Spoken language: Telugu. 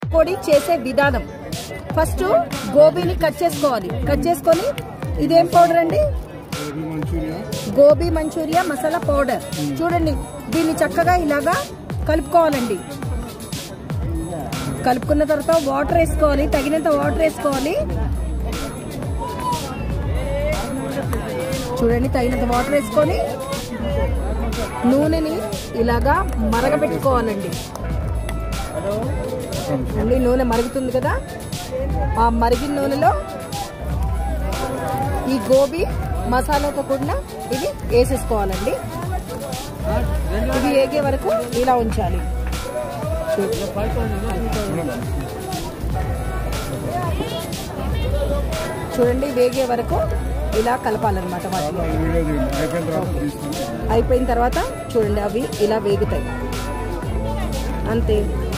పకోడీ చేసే విధానం ఫస్ట్ గోబీని కట్ చేసుకోవాలి కట్ చేసుకొని ఇదేం పౌడర్ అండి gobi Manchuria gobi Manchuria masala powder చూడండి దీన్ని చక్కగా ఇలాగా కలుపుకోవాలండి కలుపుకున్న తర్వాత వాటర్ వేసుకోవాలి తగినంత వాటర్ వేసుకోవాలి చూడండి తగినంత వాటర్ వేసుకొని నూనెని ఇలాగా మరగబెట్టుకోవాలండి అండి నూనె మరుగుతుంది కదా ఆ మరిగిన నూనెలో ఈ గోబీ మసాలాతో కూడిన ఇది వేసేసుకోవాలండి ఇది వేగే వరకు ఇలా ఉంచాలి చూడండి వేగే వరకు ఇలా కలపాలన్నమాట వాటిని వీడియో తీయండి అయిపోయిన తర్వాత తీసుకుంటాం అయిపోయిన తర్వాత చూడండి అవి ఇలా వేగుతాయి అంతే